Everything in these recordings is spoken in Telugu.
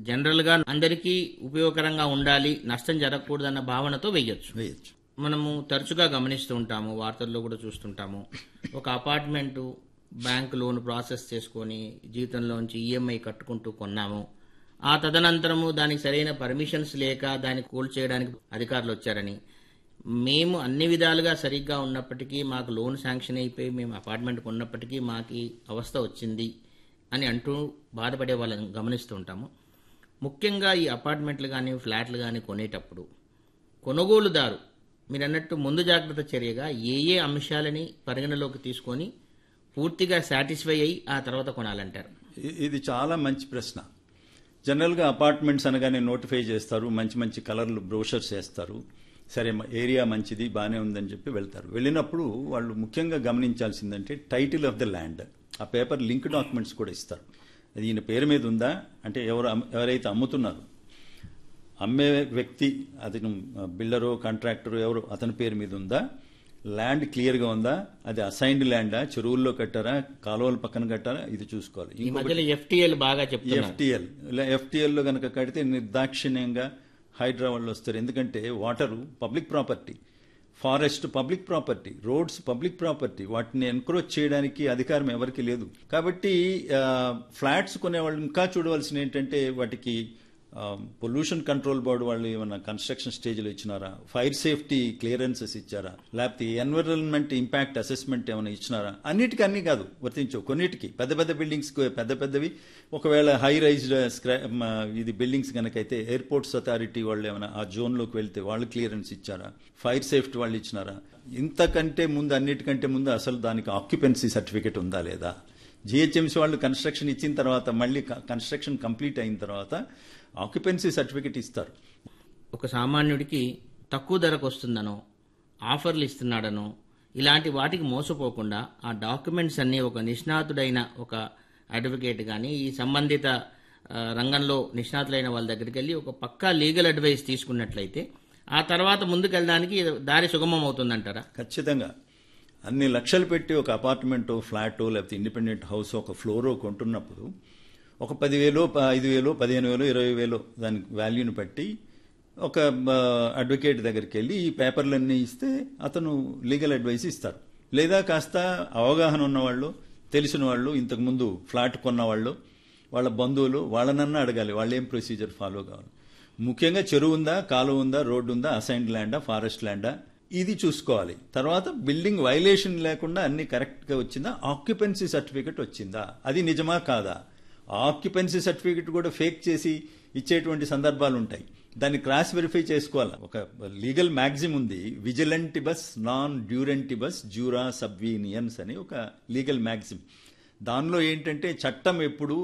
జనరల్గా అందరికీ ఉపయోగకరంగా ఉండాలి నష్టం జరగకూడదన్న భావనతో వెయ్యొచ్చు వేయచ్చు మనము తరచుగా గమనిస్తూ ఉంటాము వార్తల్లో కూడా చూస్తుంటాము ఒక అపార్ట్మెంటు బ్యాంక్ లోన్ ప్రాసెస్ చేసుకొని జీతంలోంచి ఈఎంఐ కట్టుకుంటూ కొన్నాము ఆ తదనంతరము దానికి సరైన పర్మిషన్స్ లేక దాన్ని కూల్ చేయడానికి అధికారులు వచ్చారని మేము అన్ని విధాలుగా సరిగ్గా ఉన్నప్పటికీ మాకు లోన్ శాంక్షన్ అయిపోయి మేము అపార్ట్మెంట్ కొన్నప్పటికీ మాకు ఈ అవస్థ వచ్చింది అని అంటూ బాధపడే వాళ్ళని గమనిస్తూ ఉంటాము ముఖ్యంగా ఈ అపార్ట్మెంట్లు కానీ ఫ్లాట్లు కానీ కొనేటప్పుడు కొనుగోలుదారు మీరు అన్నట్టు ముందు జాగ్రత్త చర్యగా ఏ ఏ అంశాలని పరిగణలోకి తీసుకొని పూర్తిగా సాటిస్ఫై అయ్యి ఆ తర్వాత కొనాలంటారు ఇ- ఇది చాలా మంచి ప్రశ్న జనరల్గా అపార్ట్మెంట్స్ అనగానే నోటిఫై చేస్తారు మంచి మంచి కలర్లు బ్రోషర్స్ వేస్తారు సరే మ- ఏరియా మంచిది బాగానే ఉందని చెప్పి వెళ్తారు వెళ్ళినప్పుడు వాళ్ళు ముఖ్యంగా గమనించాల్సిందంటే టైటిల్ ఆఫ్ ద ల్యాండ్ ఆ పేపర్ లింక్ డాక్యుమెంట్స్ కూడా ఇస్తారు అది ఈయన పేరు మీద ఉందా అంటే ఎవరు అమ్- ఎవరైతే అమ్ముతున్నారో అమ్మే వ్యక్తి అతను బిల్డరో కాంట్రాక్టరో ఎవరు అతని పేరు మీద ఉందా ల్యాండ్ క్లియర్గా ఉందా అది అసైన్డ్ ల్యాండా చెరువుల్లో కట్టారా కాలువల పక్కన కట్టారా ఇది చూసుకోవాలి ఈ మధ్యలో ఎఫ్టీఎల్ బాగా చెప్తున్నారు ఎఫ్టిఎల్ ఇలా FTL లో కనుక కడితే నిర్దాక్షిణ్యంగా హైడ్రా వాళ్ళు వస్తారు ఎందుకంటే water public property forest public property roads public property వాటిని ఎన్క్రోచ్ చేయడానికి అధికారం ఎవరికి లేదు కాబట్టి ఫ్లాట్స్ కొనేవాళ్ళు ఇంకా చూడవలసిన ఏంటంటే వాటికి పొల్యూషన్ కంట్రోల్ బోర్డు వాళ్ళు ఏమన్నా కన్స్ట్రక్షన్ స్టేజ్లో ఇచ్చినారా ఫైర్ సేఫ్టీ క్లియరెన్సెస్ ఇచ్చారా లేకపోతే ఎన్విరాన్మెంట్ ఇంపాక్ట్ అసెస్మెంట్ ఏమైనా ఇచ్చినారా అన్నిటికీ అన్ని కాదు వర్తించవు కొన్నిటికి పెద్ద పెద్ద బిల్డింగ్స్ పెద్ద పెద్దవి ఒకవేళ హై రైజ్డ్ ఇది బిల్డింగ్స్ కనుకైతే ఎయిర్పోర్ట్స్ అథారిటీ వాళ్ళు ఏమైనా ఆ జోన్లోకి వెళ్తే వాళ్ళు క్లియరెన్స్ ఇచ్చారా ఫైర్ సేఫ్టీ వాళ్ళు ఇచ్చినారా ఇంతకంటే ముందు అన్నిటికంటే ముందు అసలు దానికి ఆక్యుపెన్సీ సర్టిఫికేట్ ఉందా లేదా జిహెచ్ఎంసీ వాళ్ళు కన్స్ట్రక్షన్ ఇచ్చిన తర్వాత మళ్ళీ కన్స్ట్రక్షన్ కంప్లీట్ అయిన తర్వాత ఆక్యుపెన్సీ సర్టిఫికేట్ ఇస్తారు ఒక సామాన్యుడికి తక్కువ ధరకు వస్తుందనో ఆఫర్లు ఇస్తున్నాడనో ఇలాంటి వాటికి మోసపోకుండా ఆ డాక్యుమెంట్స్ అన్ని ఒక నిష్ణాతుడైన ఒక అడ్వకేట్ కానీ ఈ సంబంధిత ఆ, రంగంలో నిష్ణాతులైన వాళ్ళ దగ్గరికి వెళ్ళి ఒక పక్కా లీగల్ అడ్వైస్ తీసుకున్నట్లయితే ఆ తర్వాత ముందుకెళ్ళడానికి దారి సుగమం అవుతుందంటారా ఖచ్చితంగా అన్ని లక్షలు పెట్టి ఒక అపార్ట్మెంట్ ఫ్లాట్ లేకపోతే ఇండిపెండెంట్ హౌస్ ఒక ఫ్లోరో కొంటున్నప్పుడు ఒక పదివేలు ప- ఐదు వేలు పదిహేను వేలు ఇరవై వేలు దానికి వాల్యూని బట్టి ఒక అడ్వకేట్ దగ్గరికి వెళ్ళి ఈ పేపర్లన్నీ ఇస్తే అతను లీగల్ అడ్వైస్ ఇస్తారు లేదా కాస్త అవగాహన ఉన్నవాళ్ళు తెలిసిన వాళ్ళు ఇంతకుముందు ఫ్లాట్ కొన్నవాళ్ళు వాళ్ళ బంధువులు వాళ్ళనన్నా అడగాలి వాళ్ళు ఏం ప్రొసీజర్ ఫాలో కావాలి ముఖ్యంగా చెరువు ఉందా కాలువ ఉందా రోడ్డు ఉందా అసైన్డ్ ల్యాండా ఫారెస్ట్ ల్యాండా ఇది చూసుకోవాలి తర్వాత బిల్డింగ్ వైలేషన్ లేకుండా అన్ని కరెక్ట్ గా వచ్చిందా ఆక్యుపెన్సీ సర్టిఫికెట్ వచ్చిందా అది నిజమా కాదా ఆక్యుపెన్సీ సర్టిఫికెట్ కూడా ఫేక్ చేసి ఇచ్చేటువంటి సందర్భాలు ఉంటాయి దాన్ని క్రాస్ వెరిఫై చేసుకోవాలి ఒక లీగల్ మ్యాగ్జిమ్ ఉంది విజిలెంటిబస్ నాన్ డ్యూరెంటిబస్ జ్యూరా సబ్వీనియన్స్ అని ఒక లీగల్ మ్యాగ్జిమ్ దానిలో ఏంటంటే చట్టం ఎప్పుడు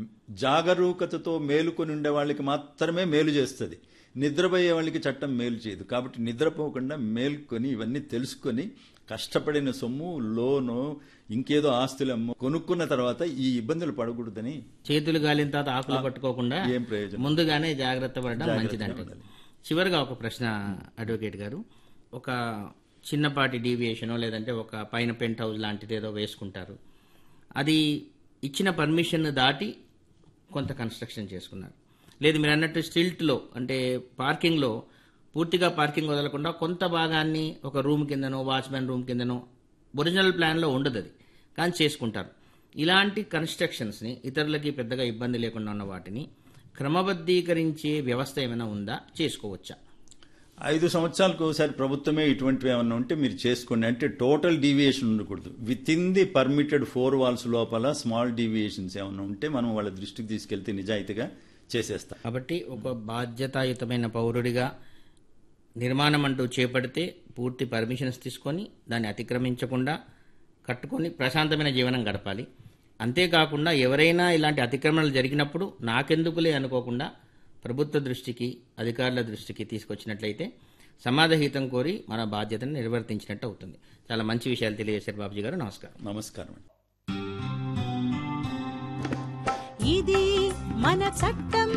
జాగరూకతతో మేలుకొని ఉండే వాళ్ళకి మాత్రమే మేలు చేస్తుంది నిద్రపోయే వాళ్ళకి చట్టం మేలు చేయదు కాబట్టి నిద్రపోకుండా మేల్కొని ఇవన్నీ తెలుసుకొని కష్టపడిన సొమ్ము లోను ఇంకేదో ఆస్తులు అమ్ము కొనుక్కున్న తర్వాత ఈ ఇబ్బందులు పడకూడదని చేతులు గాలిన తర్వాత ఆకులు పట్టుకోకుండా ఏం ప్రయోజనం ముందుగానే జాగ్రత్త పడడం జాగ్రత్తగా మంచిదంటే ఉండాలి. చివరిగా ఒక ప్రశ్న అడ్వకేట్ గారు ఒక చిన్నపాటి డీవియేషనో లేదంటే ఒక పైన పెంట్ హౌస్ లాంటిది ఏదో వేసుకుంటారు అది ఇచ్చిన పర్మిషన్ దాటి కొంత కన్స్ట్రక్షన్ చేసుకున్నారు లేదు మీరు అన్నట్టు స్టిల్ట్లో అంటే పార్కింగ్లో పూర్తిగా పార్కింగ్ వదలకుండా కొంత భాగాన్ని ఒక రూమ్ కిందనో వాచ్మెన్ రూమ్ కిందనో ఒరిజినల్ ప్లాన్లో ఉండదు అది కానీ చేసుకుంటారు ఇలాంటి కన్స్ట్రక్షన్స్ని ఇతరులకి పెద్దగా ఇబ్బంది లేకుండా ఉన్న వాటిని క్రమబద్ధీకరించే వ్యవస్థ ఏమైనా ఉందా చేసుకోవచ్చా ఐదు సంవత్సరాలకు ఒకసారి ప్రభుత్వమే ఇటువంటివి ఏమన్నా ఉంటే మీరు చేసుకోండి అంటే టోటల్ డీవియేషన్ ఉండకూడదు within the permitted four walls లోపల స్మాల్ డీవియేషన్స్ ఏమన్నా ఉంటే మనం వాళ్ళ దృష్టికి తీసుకెళ్తే నిజాయితీగా చేసేస్తాం కాబట్టి ఒక బాధ్యతాయుతమైన పౌరుడిగా నిర్మాణం అంటూ చేపడితే పూర్తి పర్మిషన్స్ తీసుకొని దాన్ని అతిక్రమించకుండా కట్టుకొని ప్రశాంతమైన జీవనం గడపాలి అంతేకాకుండా ఎవరైనా ఇలాంటి అతిక్రమణలు జరిగినప్పుడు నాకెందుకులే అనుకోకుండా ప్రభుత్వ దృష్టికి అధికారుల దృష్టికి తీసుకొచ్చినట్లయితే సమాధహితం కోరి మన బాధ్యతను నిర్వర్తించినట్టు అవుతుంది చాలా మంచి విషయాలు తెలియజేశారు బాబుజీ గారు నమస్కారం నమస్కారం అండి ఇది మన చట్టం